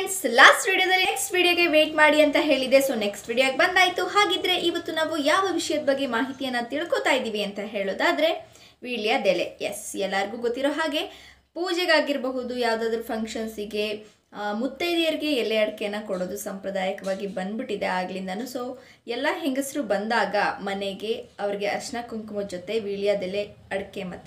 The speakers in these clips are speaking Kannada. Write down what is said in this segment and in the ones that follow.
ಫ್ರೆಂಡ್ಸ್ ಲಾಸ್ಟ್ ವಿಡಿಯೋದಲ್ಲಿ ನೆಕ್ಸ್ಟ್ ವಿಡಿಯೋಗೆ ವೇಟ್ ಮಾಡಿ ಅಂತ ಹೇಳಿದೆ ಸೊ ನೆಕ್ಸ್ಟ್ ವಿಡಿಯೋಗೆ ಬಂದಾಯ್ತು ಹಾಗಿದ್ರೆ ಇವತ್ತು ನಾವು ಯಾವ ವಿಷಯದ ಬಗ್ಗೆ ಮಾಹಿತಿಯನ್ನು ತಿಳ್ಕೊತಾ ಇದ್ದೀವಿ ಅಂತ ಹೇಳೋದಾದ್ರೆ ವೀಳ್ಯದೆಲೆ ಎಸ್ ಎಲ್ಲರಿಗೂ ಗೊತ್ತಿರೋ ಹಾಗೆ ಪೂಜೆಗಾಗಿರಬಹುದು ಯಾವುದಾದ್ರೂ ಫಂಕ್ಷನ್ಸಿಗೆ ಮುತ್ತೈದೆಯರಿಗೆ ಎಲೆ ಅಡಿಕೆನ ಕೊಡೋದು ಸಂಪ್ರದಾಯಕವಾಗಿ ಬಂದ್ಬಿಟ್ಟಿದೆ ಆಗ್ಲಿಂದನೂ ಸೊ ಎಲ್ಲ ಹೆಂಗಸರು ಬಂದಾಗ ಮನೆಗೆ ಅವ್ರಿಗೆ ಅರ್ಶಿನ ಕುಂಕುಮದ ಜೊತೆ ವೀಳ್ಯದೆಲೆ ಅಡಿಕೆ ಮತ್ತು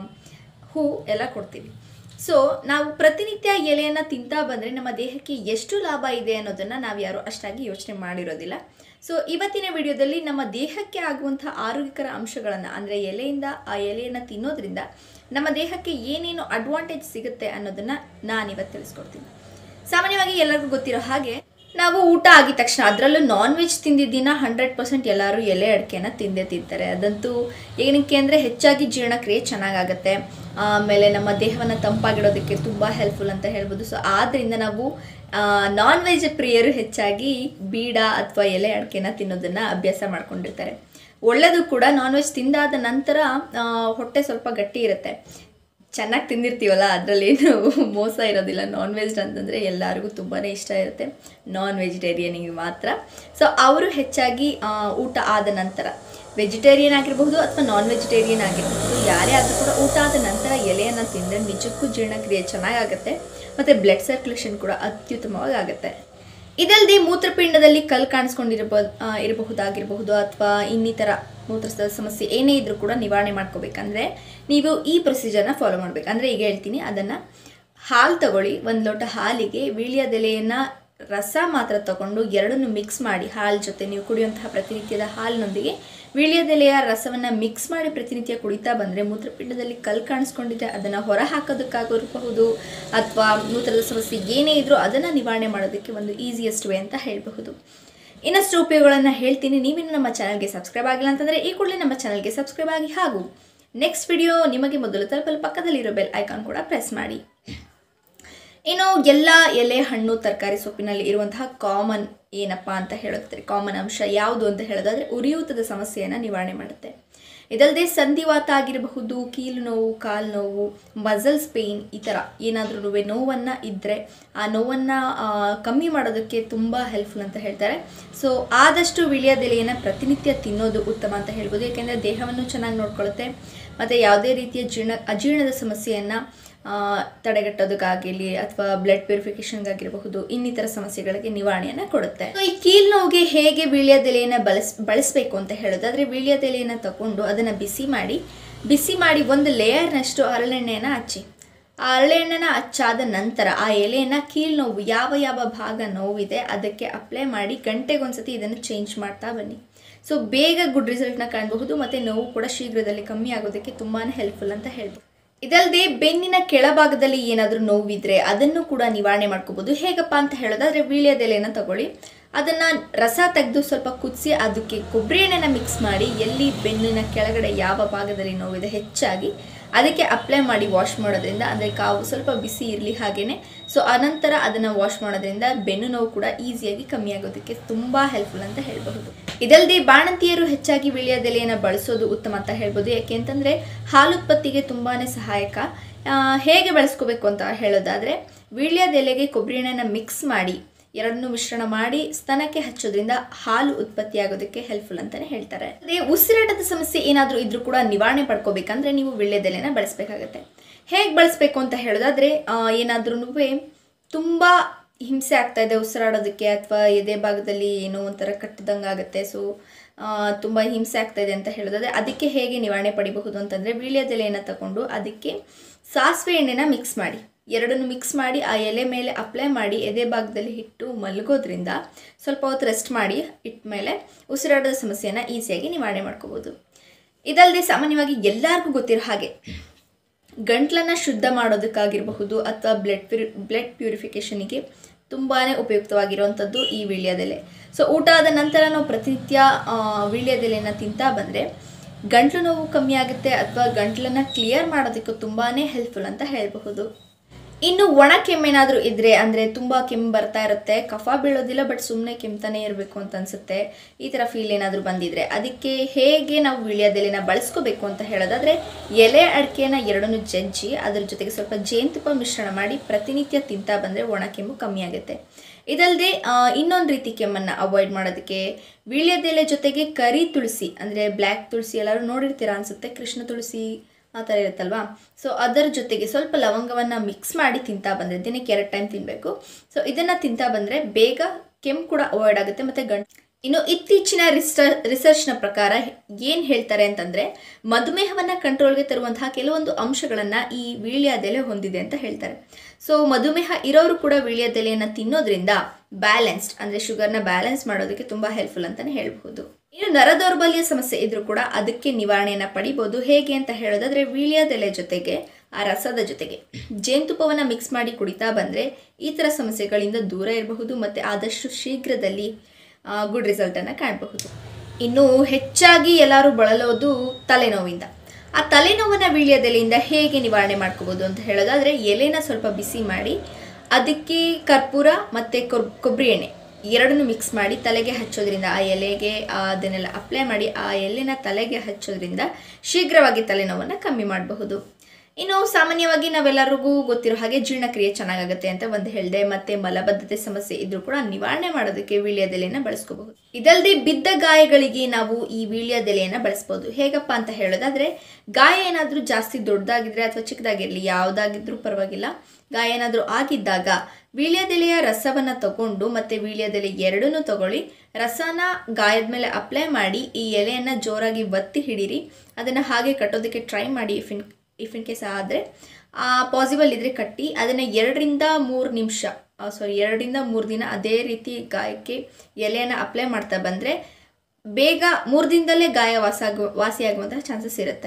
ಹೂ ಎಲ್ಲ ಕೊಡ್ತೀವಿ ಸೊ ನಾವು ಪ್ರತಿನಿತ್ಯ ಎಲೆಯನ್ನು ತಿಂತಾ ಬಂದರೆ ನಮ್ಮ ದೇಹಕ್ಕೆ ಎಷ್ಟು ಲಾಭ ಇದೆ ಅನ್ನೋದನ್ನು ನಾವು ಯಾರು ಅಷ್ಟಾಗಿ ಯೋಚನೆ ಮಾಡಿರೋದಿಲ್ಲ ಸೊ ಇವತ್ತಿನ ವಿಡಿಯೋದಲ್ಲಿ ನಮ್ಮ ದೇಹಕ್ಕೆ ಆಗುವಂಥ ಆರೋಗ್ಯಕರ ಅಂಶಗಳನ್ನು ಅಂದರೆ ಎಲೆಯಿಂದ ಆ ಎಲೆಯನ್ನು ತಿನ್ನೋದ್ರಿಂದ ನಮ್ಮ ದೇಹಕ್ಕೆ ಏನೇನು ಅಡ್ವಾಂಟೇಜ್ ಸಿಗುತ್ತೆ ಅನ್ನೋದನ್ನು ನಾನಿವತ್ತು ತಿಳಿಸ್ಕೊಡ್ತೀನಿ ಸಾಮಾನ್ಯವಾಗಿ ಎಲ್ಲರಿಗೂ ಗೊತ್ತಿರೋ ಹಾಗೆ ನಾವು ಊಟ ಆಗಿದ ತಕ್ಷಣ ಅದರಲ್ಲೂ ನಾನ್ ವೆಜ್ ತಿಂದಿದ್ದಿನ ಹಂಡ್ರೆಡ್ ಪರ್ಸೆಂಟ್ ಎಲ್ಲರೂ ಎಲೆ ಅಡಿಕೆನ ತಿಂದೇ ತಿಂತಾರೆ ಅದಂತೂ ಏನಕ್ಕೆ ಅಂದರೆ ಹೆಚ್ಚಾಗಿ ಜೀರ್ಣಕ್ರಿಯೆ ಚೆನ್ನಾಗಾಗತ್ತೆ ಆಮೇಲೆ ನಮ್ಮ ದೇಹವನ್ನು ತಂಪಾಗಿಡೋದಕ್ಕೆ ತುಂಬ ಹೆಲ್ಪ್ಫುಲ್ ಅಂತ ಹೇಳ್ಬೋದು ಸೊ ಆದ್ದರಿಂದ ನಾವು ನಾನ್ ವೆಜ್ ಪ್ರಿಯರು ಹೆಚ್ಚಾಗಿ ಬೀಡ ಅಥವಾ ಎಲೆ ಅಡಿಕೆನ ತಿನ್ನೋದನ್ನು ಅಭ್ಯಾಸ ಮಾಡ್ಕೊಂಡಿರ್ತಾರೆ ಒಳ್ಳೆಯದು ಕೂಡ ನಾನ್ ವೆಜ್ ತಿಂದಾದ ನಂತರ ಆ, ಹೊಟ್ಟೆ ಸ್ವಲ್ಪ ಗಟ್ಟಿ ಇರುತ್ತೆ ಚೆನ್ನಾಗಿ ತಿಂದಿರ್ತೀವಲ್ಲ ಅದರಲ್ಲೇನು ಮೋಸ ಇರೋದಿಲ್ಲ ನಾನ್ ವೆಜ್ ಅಂತಂದರೆ ಎಲ್ಲರಿಗೂ ತುಂಬಾ ಇಷ್ಟ ಇರುತ್ತೆ ನಾನ್ ವೆಜಿಟೇರಿಯನಿಗೆ ಮಾತ್ರ ಸೊ ಅವರು ಹೆಚ್ಚಾಗಿ ಆ, ಊಟ ಆದ ನಂತರ ವೆಜಿಟೇರಿಯನ್ ಆಗಿರಬಹುದು ಅಥವಾ ನಾನ್ ವೆಜಿಟೇರಿಯನ್ ಆಗಿರಬಹುದು ಯಾರೇ ಆದರೂ ಕೂಡ ಊಟ ಆದ ನಂತರ ಎಲೆಯನ್ನು ತಿಂದರೆ ನಿಜಕ್ಕೂ ಜೀರ್ಣಕ್ರಿಯೆ ಚೆನ್ನಾಗಾಗುತ್ತೆ ಮತ್ತು ಬ್ಲಡ್ ಸರ್ಕ್ಯುಲೇಷನ್ ಕೂಡ ಅತ್ಯುತ್ತಮವಾಗಿ ಆಗುತ್ತೆ ಇದಲ್ಲದೆ ಮೂತ್ರಪಿಂಡದಲ್ಲಿ ಕಲ್ಲು ಕಾಣಿಸ್ಕೊಂಡಿರಬಹುದು ಇರಬಹುದಾಗಿರಬಹುದು ಅಥವಾ ಇನ್ನಿತರ ಮೂತ್ರದ ಸಮಸ್ಯೆ ಏನೇ ಇದ್ರೂ ಕೂಡ ನಿವಾರಣೆ ಮಾಡ್ಕೋಬೇಕಂದ್ರೆ ನೀವು ಈ ಪ್ರೊಸೀಜರ್ನ ಫಾಲೋ ಮಾಡಬೇಕು ಅಂದರೆ ಈಗ ಹೇಳ್ತೀನಿ ಅದನ್ನು ಹಾಲು ತಗೊಳ್ಳಿ ಒಂದು ಲೋಟ ಹಾಲಿಗೆ ವೀಳ್ಯದೆಲೆಯನ್ನು ರಸ ಮಾತ್ರ ತಗೊಂಡು ಎರಡನ್ನು ಮಿಕ್ಸ್ ಮಾಡಿ ಹಾಲು ಜೊತೆ ನೀವು ಕುಡಿಯುವಂತಹ ಪ್ರತಿನಿತ್ಯದ ಹಾಲಿನೊಂದಿಗೆ ವೀಳ್ಯದೆಲೆಯ ರಸವನ್ನು ಮಿಕ್ಸ್ ಮಾಡಿ ಪ್ರತಿನಿತ್ಯ ಕುಡಿತಾ ಬಂದರೆ ಮೂತ್ರಪಿಂಡದಲ್ಲಿ ಕಲ್ಲು ಕಾಣಿಸ್ಕೊಂಡಿದೆ ಅದನ್ನು ಹೊರ ಹಾಕೋದಕ್ಕಾಗಿರಬಹುದು ಅಥವಾ ಮೂತ್ರದ ಸಮಸ್ಯೆ ಏನೇ ಇದ್ರೂ ಅದನ್ನು ನಿವಾರಣೆ ಮಾಡೋದಕ್ಕೆ ಒಂದು ಈಸಿಯೆಸ್ಟ್ ವೇ ಅಂತ ಹೇಳಬಹುದು ಇನ್ನಷ್ಟು ಉಪಯೋಗಗಳನ್ನು ಹೇಳ್ತೀನಿ ನೀವಿನ್ನು ನಮ್ಮ ಚಾನಲ್ಗೆ ಸಬ್ಸ್ಕ್ರೈಬ್ ಆಗಿಲ್ಲ ಅಂತಂದರೆ ಈ ಕೂಡಲೇ ನಮ್ಮ ಚಾನಲ್ಗೆ ಸಬ್ಸ್ಕ್ರೈಬ್ ಆಗಿ ಹಾಗೂ ನೆಕ್ಸ್ಟ್ ವಿಡಿಯೋ ನಿಮಗೆ ಮೊದಲು ತಲುಪಲು ಪಕ್ಕದಲ್ಲಿರೋ ಬೆಲ್ ಐಕಾನ್ ಕೂಡ ಪ್ರೆಸ್ ಮಾಡಿ ಇನ್ನು ಎಲ್ಲ ಎಲೆ ಹಣ್ಣು ತರಕಾರಿ ಸೊಪ್ಪಿನಲ್ಲಿ ಇರುವಂತಹ ಕಾಮನ್ ಏನಪ್ಪ ಅಂತ ಹೇಳುತ್ತೆ ಕಾಮನ್ ಅಂಶ ಯಾವುದು ಅಂತ ಹೇಳೋದಾದ್ರೆ ಉರಿಯೂತದ ಸಮಸ್ಯೆಯನ್ನು ನಿವಾರಣೆ ಮಾಡುತ್ತೆ ಇದಲ್ಲದೆ ಸಂಧಿವಾತ ಆಗಿರಬಹುದು ಕೀಲು ನೋವು ಕಾಲು ನೋವು ಮಸಲ್ಸ್ ಪೇಯ್ನ್ ಈ ಥರ ಏನಾದರೂ ನೋವನ್ನು ಇದ್ದರೆ ಆ ನೋವನ್ನು ಕಮ್ಮಿ ಮಾಡೋದಕ್ಕೆ ತುಂಬ ಹೆಲ್ಪ್ಫುಲ್ ಅಂತ ಹೇಳ್ತಾರೆ ಸೊ ಆದಷ್ಟು ವಿಳ್ಯದೆಲೆಯನ್ನು ಪ್ರತಿನಿತ್ಯ ತಿನ್ನೋದು ಉತ್ತಮ ಅಂತ ಹೇಳ್ಬೋದು ಯಾಕೆಂದರೆ ದೇಹವನ್ನು ಚೆನ್ನಾಗಿ ನೋಡ್ಕೊಳ್ಳುತ್ತೆ ಮತ್ತು ಯಾವುದೇ ರೀತಿಯ ಜೀರ್ಣ ಅಜೀರ್ಣದ ಸಮಸ್ಯೆಯನ್ನು ತಡೆಗಟ್ಟೋದಕ್ಕಾಗಿರಲಿ ಅಥವಾ ಬ್ಲಡ್ ಪ್ಯೂರಿಫಿಕೇಷನ್ಗಾಗಿರಬಹುದು ಇನ್ನಿತರ ಸಮಸ್ಯೆಗಳಿಗೆ ನಿವಾರಣೆಯನ್ನು ಕೊಡುತ್ತೆ So, ಈ ಕೀಲ್ ನೋವಿಗೆ ಹೇಗೆ ವೀಳ್ಯದೆಲೆಯನ್ನು ಬಳಸ್ ಬಳಸಬೇಕು ಅಂತ ಹೇಳೋದಾದ್ರೆ ವೀಳ್ಯದೆಲೆಯನ್ನು ತಗೊಂಡು ಅದನ್ನು ಬಿಸಿ ಮಾಡಿ ಬಿಸಿ ಮಾಡಿ ಒಂದು ಲೇಯರ್ನಷ್ಟು ಹರಳೆಣ್ಣೆಯನ್ನು ಹಚ್ಚಿ ಆ ಹರಳೆಣ್ಣೆನ ಹಚ್ಚಾದ ನಂತರ ಆ ಎಲೆಯನ್ನು ಕೀಲ್ ನೋವು ಯಾವ ಯಾವ ಭಾಗ ನೋವಿದೆ ಅದಕ್ಕೆ ಅಪ್ಲೈ ಮಾಡಿ ಗಂಟೆಗೊಂದ್ಸತಿ ಇದನ್ನು ಚೇಂಜ್ ಮಾಡ್ತಾ ಬನ್ನಿ ಸೊ ಬೇಗ ಗುಡ್ ರಿಸಲ್ಟ್ನ ಕಾಣಬಹುದು ಮತ್ತು ನೋವು ಕೂಡ ಶೀಘ್ರದಲ್ಲಿ ಕಮ್ಮಿ ಆಗೋದಕ್ಕೆ ತುಂಬಾ ಹೆಲ್ಪ್ಫುಲ್ ಅಂತ ಹೇಳ್ಬೋದು ಇದಲ್ಲದೆ ಬೆನ್ನಿನ ಕೆಳಭಾಗದಲ್ಲಿ ಏನಾದರೂ ನೋವಿದ್ರೆ ಅದನ್ನು ಕೂಡ ನಿವಾರಣೆ ಮಾಡ್ಕೋಬಹುದು ಹೇಗಪ್ಪ ಅಂತ ಹೇಳೋದಾದ್ರೆ ವೀಳ್ಯದೆಲೆಯನ್ನು ತಗೊಳ್ಳಿ ಅದನ್ನು ರಸ ತೆಗೆದು ಸ್ವಲ್ಪ ಕುದಿಸಿ ಅದಕ್ಕೆ ಕೊಬ್ಬರಿ ಎಣ್ಣೆನ ಮಿಕ್ಸ್ ಮಾಡಿ ಎಲ್ಲಿ ಬೆನ್ನಿನ ಕೆಳಗಡೆ ಯಾವ ಭಾಗದಲ್ಲಿ ನೋವಿದೆ ಹೆಚ್ಚಾಗಿ ಅದಕ್ಕೆ ಅಪ್ಲೈ ಮಾಡಿ ವಾಶ್ ಮಾಡೋದ್ರಿಂದ ಅಂದರೆ ಕಾವು ಸ್ವಲ್ಪ ಬಿಸಿ ಇರಲಿ ಹಾಗೇನೆ ಸೊ ಅನಂತರ ಅದನ್ನು ವಾಶ್ ಮಾಡೋದ್ರಿಂದ ಬೆನ್ನು ನೋವು ಕೂಡ ಈಸಿಯಾಗಿ ಕಮ್ಮಿ ಆಗೋದಕ್ಕೆ ತುಂಬ ಹೆಲ್ಪ್ಫುಲ್ ಅಂತ ಹೇಳಬಹುದು ಇದಲ್ಲದೆ ಬಾಣಂತಿಯರು ಹೆಚ್ಚಾಗಿ ವೀಳ್ಯದೆಲೆಯನ್ನು ಬಳಸೋದು ಉತ್ತಮ ಅಂತ ಹೇಳ್ಬೋದು ಯಾಕೆ ಅಂತಂದರೆ ಹಾಲುತ್ಪತ್ತಿಗೆ ತುಂಬಾ ಸಹಾಯಕ ಆ, ಹೇಗೆ ಬಳಸ್ಕೋಬೇಕು ಅಂತ ಹೇಳೋದಾದರೆ ವೀಳ್ಯದೆಲೆಗೆ ಕೊಬ್ಬರಿ ಎಣ್ಣೆನ ಮಿಕ್ಸ್ ಮಾಡಿ ಎರಡನ್ನೂ ಮಿಶ್ರಣ ಮಾಡಿ ಸ್ತನಕ್ಕೆ ಹಚ್ಚೋದ್ರಿಂದ ಹಾಲು ಉತ್ಪತ್ತಿ ಆಗೋದಕ್ಕೆ ಹೆಲ್ಪ್ಫುಲ್ ಅಂತಾನೆ ಹೇಳ್ತಾರೆ ಅದೇ ಉಸಿರಾಟದ ಸಮಸ್ಯೆ ಏನಾದರೂ ಇದ್ರೂ ಕೂಡ ನಿವಾರಣೆ ಪಡ್ಕೋಬೇಕಂದ್ರೆ ನೀವು ವೀಳ್ಯದೆಲೆನ ಬಳಸಬೇಕಾಗತ್ತೆ ಹೇಗೆ ಬಳಸಬೇಕು ಅಂತ ಹೇಳೋದಾದ್ರೆ ಏನಾದ್ರೂ ತುಂಬ ಹಿಂಸೆ ಆಗ್ತಾ ಇದೆ ಉಸಿರಾಡೋದಕ್ಕೆ ಅಥವಾ ಎದೆ ಭಾಗದಲ್ಲಿ ಏನೋ ಒಂಥರ ಕಟ್ಟದಂಗೆ ಆಗುತ್ತೆ ಸೊ ತುಂಬ ಹಿಂಸೆ ಆಗ್ತಾ ಇದೆ ಅಂತ ಹೇಳೋದಾದ್ರೆ ಅದಕ್ಕೆ ಹೇಗೆ ನಿವಾರಣೆ ಪಡಿಬಹುದು ಅಂತಂದರೆ ವೀಳ್ಯದೆಲೆಯನ್ನು ತಗೊಂಡು ಅದಕ್ಕೆ ಸಾಸಿವೆ ಎಣ್ಣೆನ ಮಿಕ್ಸ್ ಮಾಡಿ ಎರಡನ್ನು ಮಿಕ್ಸ್ ಮಾಡಿ ಆ ಎಲೆ ಮೇಲೆ ಅಪ್ಲೈ ಮಾಡಿ ಎದೆ ಭಾಗದಲ್ಲಿ ಇಟ್ಟು ಮಲಗೋದ್ರಿಂದ ಸ್ವಲ್ಪ ಹೊತ್ತು ರೆಸ್ಟ್ ಮಾಡಿ ಇಟ್ಟ ಮೇಲೆ ಉಸಿರಾಟದ ಸಮಸ್ಯೆಯನ್ನು ಈಸಿಯಾಗಿ ನಿವಾರಣೆ ಮಾಡ್ಕೋಬೋದು ಇದಲ್ಲದೆ ಸಾಮಾನ್ಯವಾಗಿ ಎಲ್ಲರಿಗೂ ಗೊತ್ತಿರೋ ಹಾಗೆ ಗಂಟ್ಲನ್ನು ಶುದ್ಧ ಮಾಡೋದಕ್ಕಾಗಿರಬಹುದು ಅಥವಾ ಬ್ಲಡ್ ಪ್ಯೂರಿ ಬ್ಲಡ್ ಪ್ಯೂರಿಫಿಕೇಷನಿಗೆ ತುಂಬಾ ಉಪಯುಕ್ತವಾಗಿರುವಂಥದ್ದು ಈ ವೀಳ್ಯದೆಲೆ ಸೊ ಊಟ ಆದ ನಂತರ ನಾವು ಪ್ರತಿನಿತ್ಯ ಆ, ವೀಳ್ಯದೆಲೆಯನ್ನು ತಿಂತಾ ಬಂದರೆ ಗಂಟ್ಲು ನೋವು ಕಮ್ಮಿ ಆಗುತ್ತೆ ಅಥವಾ ಗಂಟ್ಲನ್ನು ಕ್ಲಿಯರ್ ಮಾಡೋದಕ್ಕೂ ತುಂಬಾ ಹೆಲ್ಪ್ಫುಲ್ ಅಂತ ಹೇಳಬಹುದು ಇನ್ನು ಒಣ ಕೆಮ್ಮೇನಾದರೂ ಇದ್ರೆ ಅಂದರೆ ತುಂಬ ಕೆಮ್ಮು ಬರ್ತಾ ಇರುತ್ತೆ ಕಫ ಬೀಳೋದಿಲ್ಲ ಬಟ್ ಸುಮ್ಮನೆ ಕೆಮ್ತಾನೆ ಇರಬೇಕು ಅಂತ ಅನ್ಸುತ್ತೆ ಈ ಥರ ಫೀಲ್ ಏನಾದರೂ ಬಂದಿದ್ರೆ ಅದಕ್ಕೆ ಹೇಗೆ ನಾವು ವೀಳ್ಯದೆಲೆನ ಬಳಸ್ಕೋಬೇಕು ಅಂತ ಹೇಳೋದಾದ್ರೆ ಎಲೆ ಅಡಿಕೆನ ಎರಡನ್ನು ಜಜ್ಜಿ ಅದ್ರ ಜೊತೆಗೆ ಸ್ವಲ್ಪ ಜೇನುತುಪ್ಪ ಮಿಶ್ರಣ ಮಾಡಿ ಪ್ರತಿನಿತ್ಯ ತಿಂತಾ ಬಂದರೆ ಒಣ ಕೆಮ್ಮು ಕಮ್ಮಿ ಆಗುತ್ತೆ ಇದಲ್ಲದೆ ಇನ್ನೊಂದು ರೀತಿ ಕೆಮ್ಮನ್ನು ಅವಾಯ್ಡ್ ಮಾಡೋದಕ್ಕೆ ವೀಳ್ಯದೆಲೆ ಜೊತೆಗೆ ಕರಿ ತುಳಸಿ ಅಂದರೆ ಬ್ಲ್ಯಾಕ್ ತುಳಸಿ ಎಲ್ಲರೂ ನೋಡಿರ್ತೀರಾ ಅನಿಸುತ್ತೆ ಕೃಷ್ಣ ತುಳಸಿ ಆ ಥರ ಇರುತ್ತಲ್ವಾ ಸೊ ಅದರ ಜೊತೆಗೆ ಸ್ವಲ್ಪ ಲವಂಗವನ್ನು ಮಿಕ್ಸ್ ಮಾಡಿ ತಿಂತಾ ಬಂದರೆ ದಿನಕ್ಕೆ ಎರಡು ಟೈಮ್ ತಿನ್ನಬೇಕು ಸೊ ಇದನ್ನು ತಿಂತಾ ಬಂದರೆ ಬೇಗ ಕೆಮ್ಮು ಕೂಡ ಅವಾಯ್ಡ್ ಆಗುತ್ತೆ ಮತ್ತು ಗಂಟ್ ಇನ್ನು ಇತ್ತೀಚಿನ ರಿಸ ರಿಸರ್ಚ್ನ ಪ್ರಕಾರ ಏನು ಹೇಳ್ತಾರೆ ಅಂತಂದರೆ ಮಧುಮೇಹವನ್ನು ಕಂಟ್ರೋಲ್ಗೆ ತರುವಂತಹ ಕೆಲವೊಂದು ಅಂಶಗಳನ್ನು ಈ ವೀಳ್ಯದೆಲೆ ಹೊಂದಿದೆ ಅಂತ ಹೇಳ್ತಾರೆ ಸೊ ಮಧುಮೇಹ ಇರೋರು ಕೂಡ ವೀಳ್ಯದೆಲೆಯನ್ನು ತಿನ್ನೋದ್ರಿಂದ ಬ್ಯಾಲೆನ್ಸ್ಡ್ ಅಂದರೆ ಶುಗರ್ನ ಬ್ಯಾಲೆನ್ಸ್ ಮಾಡೋದಕ್ಕೆ ತುಂಬ ಹೆಲ್ಪ್ಫುಲ್ ಅಂತಲೇ ಹೇಳ್ಬೋದು ಇನ್ನು ನರ ದೌರ್ಬಲ್ಯ ಸಮಸ್ಯೆ ಇದ್ರೂ ಕೂಡ ಅದಕ್ಕೆ ನಿವಾರಣೆಯನ್ನು ಪಡಿಬೋದು ಹೇಗೆ ಅಂತ ಹೇಳೋದಾದ್ರೆ ವೀಳ್ಯದೆಲೆ ಜೊತೆಗೆ ಆ ರಸದ ಜೊತೆಗೆ ಜೇನುತುಪ್ಪವನ್ನು ಮಿಕ್ಸ್ ಮಾಡಿ ಕುಡಿತಾ ಬಂದರೆ ಈ ಥರ ಸಮಸ್ಯೆಗಳಿಂದ ದೂರ ಇರಬಹುದು ಮತ್ತು ಆದಷ್ಟು ಶೀಘ್ರದಲ್ಲಿ ಗುಡ್ ರಿಸಲ್ಟನ್ನು ಕಾಣಬಹುದು ಇನ್ನು ಹೆಚ್ಚಾಗಿ ಎಲ್ಲರೂ ಬಳಲೋದು ತಲೆನೋವಿಂದ ಆ ತಲೆನೋವನ್ನು ವೀಳ್ಯದೆಲೆಯಿಂದ ಹೇಗೆ ನಿವಾರಣೆ ಮಾಡ್ಕೋಬೋದು ಅಂತ ಹೇಳೋದಾದರೆ ಎಲೆನ ಸ್ವಲ್ಪ ಬಿಸಿ ಮಾಡಿ ಅದಕ್ಕೆ ಕರ್ಪೂರ ಮತ್ತು ಕೊಬ್ಬರಿ ಎಣ್ಣೆ ಎರಡನ್ನು ಮಿಕ್ಸ್ ಮಾಡಿ ತಲೆಗೆ ಹಚ್ಚೋದ್ರಿಂದ ಆ ಎಲೆಗೆ ಅದನ್ನೆಲ್ಲ ಅಪ್ಲೈ ಮಾಡಿ ಆ ಎಲೆನ ತಲೆಗೆ ಹಚ್ಚೋದ್ರಿಂದ ಶೀಘ್ರವಾಗಿ ತಲೆನೋವನ್ನು ಕಮ್ಮಿ ಮಾಡಬಹುದು ಇನ್ನು ಸಾಮಾನ್ಯವಾಗಿ ನಾವೆಲ್ಲರಿಗೂ ಗೊತ್ತಿರೋ ಹಾಗೆ ಜೀರ್ಣಕ್ರಿಯೆ ಚೆನ್ನಾಗಾಗುತ್ತೆ ಅಂತ ಒಂದು ಹೇಳಿದೆ ಮತ್ತೆ ಮಲಬದ್ಧತೆ ಸಮಸ್ಯೆ ಇದ್ರೂ ಕೂಡ ನಿವಾರಣೆ ಮಾಡೋದಕ್ಕೆ ವೀಳ್ಯದೆಲೆಯನ್ನು ಬಳಸ್ಕೋಬಹುದು ಇದಲ್ಲದೆ ಬಿದ್ದ ಗಾಯಗಳಿಗೆ ನಾವು ಈ ವೀಳ್ಯದೆಲೆಯನ್ನು ಬಳಸ್ಬೋದು ಹೇಗಪ್ಪ ಅಂತ ಹೇಳೋದಾದ್ರೆ ಗಾಯ ಏನಾದರೂ ಜಾಸ್ತಿ ದೊಡ್ಡದಾಗಿದ್ರೆ ಅಥವಾ ಚಿಕ್ಕದಾಗಿರಲಿ ಯಾವುದಾಗಿದ್ರೂ ಪರವಾಗಿಲ್ಲ ಗಾಯ ಏನಾದರೂ ಆಗಿದ್ದಾಗ ವೀಳ್ಯದೆಲೆಯ ರಸವನ್ನು ತಗೊಂಡು ಮತ್ತು ವೀಳ್ಯದೆಲೆ ಎರಡನ್ನೂ ತಗೊಳ್ಳಿ ರಸನ ಗಾಯದ ಮೇಲೆ ಅಪ್ಲೈ ಮಾಡಿ ಈ ಎಲೆಯನ್ನು ಜೋರಾಗಿ ಒತ್ತಿ ಹಿಡೀರಿ ಅದನ್ನು ಹಾಗೆ ಕಟ್ಟೋದಕ್ಕೆ ಟ್ರೈ ಮಾಡಿ if in if in case ಆದರೆ ಪಾಸಿಬಲ್ ಇದ್ದರೆ ಕಟ್ಟಿ ಅದನ್ನು ಎರಡರಿಂದ ಮೂರು ನಿಮಿಷ ಸಾರಿ ಎರಡರಿಂದ ಮೂರು ದಿನ ಅದೇ ರೀತಿ ಗಾಯಕ್ಕೆ ಎಲೆಯನ್ನು ಅಪ್ಲೈ ಮಾಡ್ತಾ ಬಂದರೆ ಬೇಗ ಮೂರು ದಿನದಲ್ಲೇ ಗಾಯ ವಾಸಾಗು ವಾಸಿಯಾಗುವಂತಹ ಚಾನ್ಸಸ್ ಇರುತ್ತೆ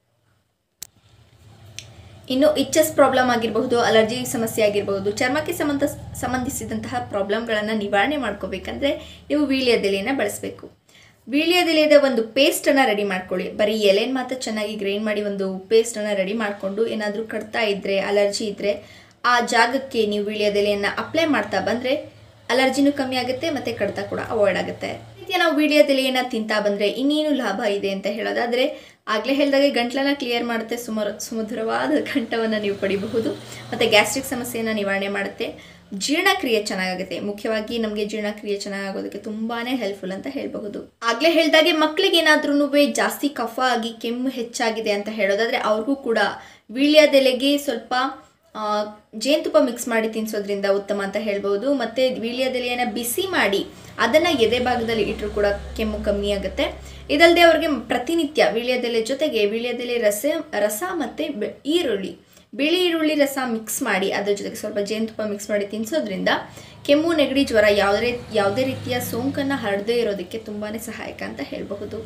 ಇನ್ನು ಇಚ್ಚಸ್ ಪ್ರಾಬ್ಲಮ್ ಆಗಿರಬಹುದು ಅಲರ್ಜಿ ಸಮಸ್ಯೆ ಆಗಿರಬಹುದು ಚರ್ಮಕ್ಕೆ ಸಂಬಂಧ ಸಂಬಂಧಿಸಿದಂತಹ ಪ್ರಾಬ್ಲಮ್ಗಳನ್ನು ನಿವಾರಣೆ ಮಾಡ್ಕೋಬೇಕಂದ್ರೆ ನೀವು ವೀಳ್ಯದೆಲೆಯನ್ನು ಬಳಸಬೇಕು ವೀಳ್ಯದೆಲೆದ ಒಂದು ಪೇಸ್ಟನ್ನು ರೆಡಿ ಮಾಡ್ಕೊಳ್ಳಿ ಬರೀ ಎಲೆನ ಮಾತ್ರ ಚೆನ್ನಾಗಿ ಗ್ರೈಂಡ್ ಮಾಡಿ ಒಂದು ಪೇಸ್ಟನ್ನು ರೆಡಿ ಮಾಡಿಕೊಂಡು ಏನಾದರೂ ಕಡ್ತಾ ಇದ್ದರೆ ಅಲರ್ಜಿ ಇದ್ದರೆ ಆ ಜಾಗಕ್ಕೆ ನೀವು ವೀಳ್ಯದೆಲೆಯನ್ನು ಅಪ್ಲೈ ಮಾಡ್ತಾ ಬಂದರೆ ಅಲರ್ಜಿನೂ ಕಮ್ಮಿ ಆಗುತ್ತೆ ಮತ್ತು ಕಡ್ತ ಕೂಡ ಅವಾಯ್ಡ್ ಆಗುತ್ತೆ ರೀತಿಯ ನಾವು ವೀಳ್ಯದೆಲೆಯನ್ನು ತಿಂತಾ ಬಂದರೆ ಇನ್ನೇನು ಲಾಭ ಇದೆ ಅಂತ ಹೇಳೋದಾದರೆ ಆಗಲೇ ಹೇಳಿದಾಗೆ ಗಂಟ್ಲನ್ನ ಕ್ಲಿಯರ್ ಮಾಡುತ್ತೆ ಸುಮಾರು ಸುಮಧುರವಾದ ಕಂಠವನ್ನು ನೀವು ಪಡಿಬಹುದು ಮತ್ತು ಗ್ಯಾಸ್ಟ್ರಿಕ್ ಸಮಸ್ಯೆಯನ್ನು ನಿವಾರಣೆ ಮಾಡುತ್ತೆ ಜೀರ್ಣಕ್ರಿಯೆ ಚೆನ್ನಾಗಾಗುತ್ತೆ ಮುಖ್ಯವಾಗಿ ನಮಗೆ ಜೀರ್ಣಕ್ರಿಯೆ ಚೆನ್ನಾಗೋದಕ್ಕೆ ತುಂಬಾ ಹೆಲ್ಪ್ಫುಲ್ ಅಂತ ಹೇಳಬಹುದು ಆಗಲೇ ಹೇಳಿದಾಗೆ ಮಕ್ಕಳಿಗೆ ಏನಾದ್ರೂ ಜಾಸ್ತಿ ಕಫ ಆಗಿ ಕೆಮ್ಮು ಹೆಚ್ಚಾಗಿದೆ ಅಂತ ಹೇಳೋದಾದರೆ ಅವ್ರಿಗೂ ಕೂಡ ವೀಳ್ಯದೆಲೆಗೆ ಸ್ವಲ್ಪ ಜೇನುತುಪ್ಪ ಮಿಕ್ಸ್ ಮಾಡಿ ತಿನ್ನಿಸೋದ್ರಿಂದ ಉತ್ತಮ ಅಂತ ಹೇಳ್ಬೋದು ಮತ್ತು ವೀಳ್ಯದೆಲೆಯನ್ನು ಬಿಸಿ ಮಾಡಿ ಅದನ್ನು ಎದೆ ಭಾಗದಲ್ಲಿ ಇಟ್ಟರು ಕೂಡ ಕೆಮ್ಮು ಕಮ್ಮಿ ಆಗುತ್ತೆ ಇದಲ್ಲದೆ ಅವ್ರಿಗೆ ಪ್ರತಿನಿತ್ಯ ವೀಳ್ಯದೆಲೆ ಜೊತೆಗೆ ವೀಳ್ಯದೆಲೆ ರಸ ರಸ ಮತ್ತು ಈರುಳ್ಳಿ ಬಿಳಿ ಈರುಳ್ಳಿ ರಸ ಮಿಕ್ಸ್ ಮಾಡಿ ಅದ್ರ ಜೊತೆಗೆ ಸ್ವಲ್ಪ ಜೇನುತುಪ್ಪ ಮಿಕ್ಸ್ ಮಾಡಿ ತಿನ್ನಿಸೋದ್ರಿಂದ ಕೆಮ್ಮು ನೆಗಡಿ ಜ್ವರ ಯಾವುದೇ ಯಾವುದೇ ರೀತಿಯ ಸೋಂಕನ್ನು ಹರಡದೇ ಇರೋದಕ್ಕೆ ತುಂಬಾ ಸಹಾಯಕ ಅಂತ ಹೇಳಬಹುದು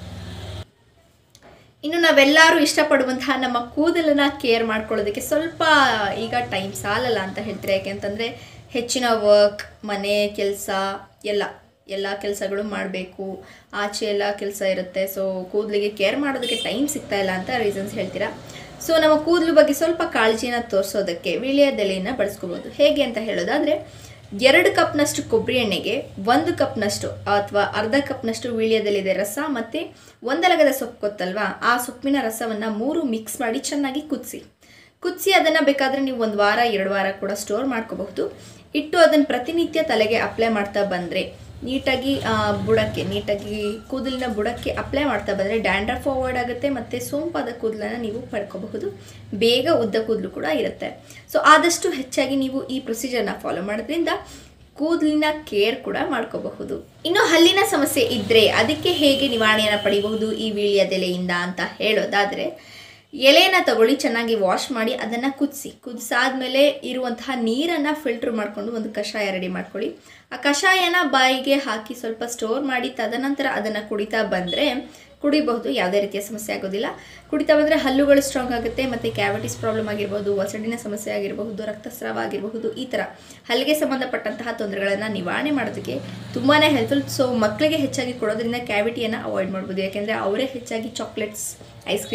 ಇನ್ನು ನಾವೆಲ್ಲರೂ ಇಷ್ಟಪಡುವಂತಹ ನಮ್ಮ ಕೂದಲನ್ನು ಕೇರ್ ಮಾಡ್ಕೊಳ್ಳೋದಕ್ಕೆ ಸ್ವಲ್ಪ ಈಗ ಟೈಮ್ ಸಾಲಲ್ಲ ಅಂತ ಹೇಳ್ತಾರೆ ಯಾಕೆಂತಂದರೆ ಹೆಚ್ಚಿನ ವರ್ಕ್ ಮನೆ ಕೆಲಸ ಎಲ್ಲ ಎಲ್ಲ ಕೆಲಸಗಳು ಮಾಡಬೇಕು ಆಚೆ ಎಲ್ಲ ಕೆಲಸ ಇರುತ್ತೆ ಸೊ ಕೂದಲಿಗೆ ಕೇರ್ ಮಾಡೋದಕ್ಕೆ ಟೈಮ್ ಸಿಗ್ತಾ ಇಲ್ಲ ಅಂತ ರೀಸನ್ಸ್ ಹೇಳ್ತೀರಾ ಸೊ ನಮ್ಮ ಕೂದಲು ಬಗ್ಗೆ ಸ್ವಲ್ಪ ಕಾಳಜಿನ ತೋರಿಸೋದಕ್ಕೆ ವೀಳ್ಯದೆಲೆಯನ್ನು ಬಳಸ್ಕೋಬೋದು ಹೇಗೆ ಅಂತ ಹೇಳೋದಾದರೆ ಎರಡು ಕಪ್ನಷ್ಟು ಕೊಬ್ಬರಿ ಎಣ್ಣೆಗೆ ಒಂದು ಕಪ್ನಷ್ಟು ಅಥವಾ ಅರ್ಧ ಕಪ್ನಷ್ಟು ವೀಳ್ಯದೆಲೆದೆ ರಸ ಮತ್ತು ಒಂದಲಗದ ಸೊಪ್ಪು ಗೊತ್ತಲ್ವಾ ಆ ಸೊಪ್ಪಿನ ರಸವನ್ನು ಮೂರು ಮಿಕ್ಸ್ ಮಾಡಿ ಚೆನ್ನಾಗಿ ಕುದಿಸಿ ಕುದಿಸಿ ಅದನ್ನು ಬೇಕಾದರೆ ನೀವು ಒಂದು ವಾರ ಎರಡು ವಾರ ಕೂಡ ಸ್ಟೋರ್ ಮಾಡ್ಕೋಬಹುದು ಇಟ್ಟು ಅದನ್ನು ಪ್ರತಿನಿತ್ಯ ತಲೆಗೆ ಅಪ್ಲೈ ಮಾಡ್ತಾ ಬಂದರೆ ನೀಟಾಗಿ ಬುಡಕ್ಕೆ ನೀಟಾಗಿ ಕೂದಲಿನ ಬುಡಕ್ಕೆ ಅಪ್ಲೈ ಮಾಡ್ತಾ ಬಂದರೆ ಡ್ಯಾಂಡ್ರಫ್ ಅವಾಯ್ಡ್ ಆಗುತ್ತೆ ಮತ್ತು ಸೋಂಪಾದ ಕೂದಲನ್ನು ನೀವು ಪಡ್ಕೋಬಹುದು ಬೇಗ ಉದ್ದ ಕೂದಲು ಕೂಡ ಇರುತ್ತೆ ಸೊ ಆದಷ್ಟು ಹೆಚ್ಚಾಗಿ ನೀವು ಈ ಪ್ರೊಸೀಜರ್ನ ಫಾಲೋ ಮಾಡೋದ್ರಿಂದ ಕೂದಲಿನ ಕೇರ್ ಕೂಡ ಮಾಡ್ಕೋಬಹುದು ಇನ್ನು ಹಲ್ಲಿನ ಸಮಸ್ಯೆ ಇದ್ದರೆ ಅದಕ್ಕೆ ಹೇಗೆ ನಿವಾರಣೆಯನ್ನು ಪಡಿಬಹುದು ಈ ವೀಳ್ಯದೆಲೆಯಿಂದ ಅಂತ ಹೇಳೋದಾದರೆ ಎಲೆನ ತಗೊಳ್ಳಿ ಚೆನ್ನಾಗಿ ವಾಶ್ ಮಾಡಿ ಅದನ್ನು ಕುದಿಸಿ ಕುದಿಸಾದ್ಮೇಲೆ ಇರುವಂತಹ ನೀರನ್ನು ಫಿಲ್ಟ್ರ್ ಮಾಡಿಕೊಂಡು ಒಂದು ಕಷಾಯ ರೆಡಿ ಮಾಡ್ಕೊಳ್ಳಿ ಆ ಕಷಾಯನ ಬಾಯಿಗೆ ಹಾಕಿ ಸ್ವಲ್ಪ ಸ್ಟೋರ್ ಮಾಡಿ ತದನಂತರ ಅದನ್ನು ಕುಡಿತಾ ಬಂದರೆ ಕುಡಿಬಹುದು ಯಾವುದೇ ರೀತಿಯ ಸಮಸ್ಯೆ ಆಗೋದಿಲ್ಲ ಕುಡಿತಾ ಬಂದರೆ ಹಲ್ಲುಗಳು ಸ್ಟ್ರಾಂಗ್ ಆಗುತ್ತೆ ಮತ್ತು ಕ್ಯಾವಿಟೀಸ್ ಪ್ರಾಬ್ಲಮ್ ಆಗಿರ್ಬೋದು ಒಸಡಿನ ಸಮಸ್ಯೆ ಆಗಿರಬಹುದು ರಕ್ತಸ್ರಾವ ಆಗಿರಬಹುದು ಈ ಥರ ಹಲ್ಲಿಗೆ ಸಂಬಂಧಪಟ್ಟಂತಹ ತೊಂದರೆಗಳನ್ನು ನಿವಾರಣೆ ಮಾಡೋದಕ್ಕೆ ತುಂಬಾ ಹೆಲ್ಪ್ಫುಲ್ ಸೊ ಮಕ್ಕಳಿಗೆ ಹೆಚ್ಚಾಗಿ ಕೊಡೋದ್ರಿಂದ ಕ್ಯಾವಿಟಿಯನ್ನು ಅವಾಯ್ಡ್ ಮಾಡ್ಬೋದು ಯಾಕೆಂದರೆ ಅವರೇ ಹೆಚ್ಚಾಗಿ ಚಾಕ್ಲೇಟ್ಸ್ ಐಸ್ ಕ್ರೀಮ್ಸ್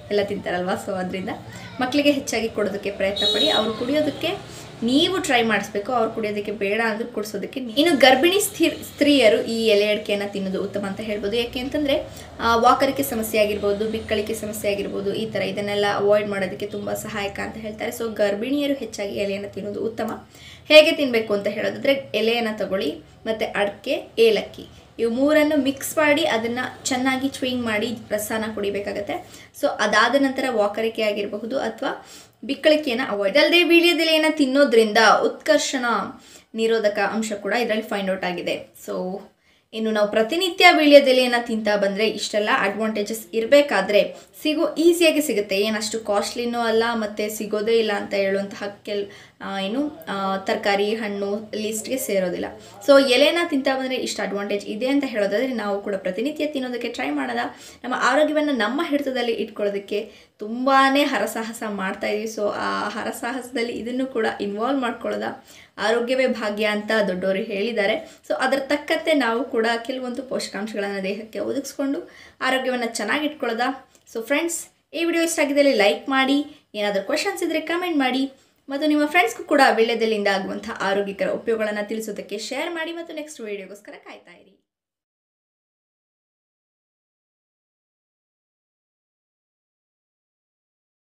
ಎಲ್ಲ ತಿಂತಾರಲ್ವಾ ಸೊ ಅದರಿಂದ ಮಕ್ಕಳಿಗೆ ಹೆಚ್ಚಾಗಿ ಕೊಡೋದಕ್ಕೆ ಪ್ರಯತ್ನ ಪಡಿ ಅವರು ಕುಡಿಯೋದಕ್ಕೆ ನೀವು ಟ್ರೈ ಮಾಡಿಸ್ಬೇಕು ಅವ್ರು ಕುಡಿಯೋದಕ್ಕೆ ಬೇಡ ಅಂದ್ರೂ ಕುಡಿಸೋದಕ್ಕೆ ನೀ- ಇನ್ನು ಗರ್ಭಿಣಿ ಸ್ಥಿರ್ ಸ್ತ್ರೀಯರು ಈ ಎಲೆ ಅಡಿಕೆಯನ್ನು ತಿನ್ನೋದು ಉತ್ತಮ ಅಂತ ಹೇಳ್ಬೋದು ಯಾಕೆ ಅಂತಂದರೆ ವಾಕರಿಕೆ ಸಮಸ್ಯೆ ಆಗಿರ್ಬೋದು ಬಿಕ್ಕಳಿಕೆ ಸಮಸ್ಯೆ ಆಗಿರ್ಬೋದು ಈ ಥರ ಇದನ್ನೆಲ್ಲ ಅವಾಯ್ಡ್ ಮಾಡೋದಕ್ಕೆ ತುಂಬ ಸಹಾಯಕ ಅಂತ ಹೇಳ್ತಾರೆ ಸೊ ಗರ್ಭಿಣಿಯರು ಹೆಚ್ಚಾಗಿ ಎಲೆಯನ್ನು ತಿನ್ನೋದು ಉತ್ತಮ ಹೇಗೆ ತಿನ್ನಬೇಕು ಅಂತ ಹೇಳೋದಾದ್ರೆ ಎಲೆಯನ್ನು ತಗೊಳ್ಳಿ ಮತ್ತು ಅಡಿಕೆ ಏಲಕ್ಕಿ ಇವು ಮೂರನ್ನು ಮಿಕ್ಸ್ ಮಾಡಿ ಅದನ್ನು ಚೆನ್ನಾಗಿ ಚ್ವಿಂಗ್ ಮಾಡಿ ರಸನ ಕುಡಿಬೇಕಾಗತ್ತೆ ಸೊ ಅದಾದ ನಂತರ ವಾಕರಿಕೆ ಆಗಿರಬಹುದು ಅಥವಾ ಬಿಕ್ಕಳಿಕೆಯನ್ನು ಅವಾಯ್ಡ್ ಅಲ್ಲದೆ ವೀಳ್ಯದೆಲೆಯನ್ನು ತಿನ್ನೋದ್ರಿಂದ ಉತ್ಕರ್ಷಣ ನಿರೋಧಕ ಅಂಶ ಕೂಡ ಇದರಲ್ಲಿ ಫೈಂಡ್ ಔಟ್ ಆಗಿದೆ ಸೊ ಇನ್ನು ನಾವು ಪ್ರತಿನಿತ್ಯ ವೀಳ್ಯದೆಲೆಯನ್ನು ತಿಂತಾ ಬಂದರೆ ಇಷ್ಟೆಲ್ಲ ಅಡ್ವಾಂಟೇಜಸ್ ಇರಬೇಕಾದ್ರೆ ಸಿಗೋ ಈಸಿಯಾಗಿ ಸಿಗುತ್ತೆ ಏನಷ್ಟು ಕಾಸ್ಟ್ಲಿನೂ ಅಲ್ಲ ಮತ್ತು ಸಿಗೋದೇ ಇಲ್ಲ ಅಂತ ಹೇಳುವಂತಹ ಕೆಲ್ ಆ, ಏನು ತರಕಾರಿ ಹಣ್ಣು ಲಿಸ್ಟ್ಗೆ ಸೇರೋದಿಲ್ಲ ಸೊ ಎಲೆನ ತಿಂತಾ ಬಂದರೆ ಇಷ್ಟು ಅಡ್ವಾಂಟೇಜ್ ಇದೆ ಅಂತ ಹೇಳೋದಾದರೆ ನಾವು ಕೂಡ ಪ್ರತಿನಿತ್ಯ ತಿನ್ನೋದಕ್ಕೆ ಟ್ರೈ ಮಾಡೋದ ನಮ್ಮ ಆರೋಗ್ಯವನ್ನು ನಮ್ಮ ಹಿಡಿತದಲ್ಲಿ ಇಟ್ಕೊಳ್ಳೋದಕ್ಕೆ ತುಂಬಾ ಹರಸಾಹಸ ಮಾಡ್ತಾ ಇದೀವಿ ಸೊ ಆ ಹರಸಾಹಸದಲ್ಲಿ ಇದನ್ನು ಕೂಡ ಇನ್ವಾಲ್ವ್ ಮಾಡ್ಕೊಳ್ಳೋದ ಆರೋಗ್ಯವೇ ಭಾಗ್ಯ ಅಂತ ದೊಡ್ಡವರು ಹೇಳಿದ್ದಾರೆ ಸೊ ಅದರ ತಕ್ಕಂತೆ ನಾವು ಕೂಡ ಕೆಲವೊಂದು ಪೋಷಕಾಂಶಗಳನ್ನು ದೇಹಕ್ಕೆ ಒದಗಿಸ್ಕೊಂಡು ಆರೋಗ್ಯವನ್ನು ಚೆನ್ನಾಗಿ ಇಟ್ಕೊಳ್ಳೋದ ಸೊ ಫ್ರೆಂಡ್ಸ್ ಈ ವಿಡಿಯೋ ಇಷ್ಟ ಆಗಿದ್ದಲ್ಲಿ ಲೈಕ್ ಮಾಡಿ ಏನಾದರೂ ಕ್ವಶನ್ಸ್ ಇದ್ದರೆ ಕಮೆಂಟ್ ಮಾಡಿ ಮತ್ತು ನಿಮ್ಮ ಫ್ರೆಂಡ್ಸ್ಗೂ ಕೂಡ ವೀಳ್ಯದೆಲೆಯಿಂದ ಆಗುವಂಥ ಆರೋಗ್ಯಕರ ಉಪಯೋಗಗಳನ್ನು ತಿಳಿಸೋದಕ್ಕೆ ಶೇರ್ ಮಾಡಿ ಮತ್ತು ನೆಕ್ಸ್ಟ್ ವಿಡಿಯೋಗೋಸ್ಕರ ಕಾಯ್ತಾ ಇರಿ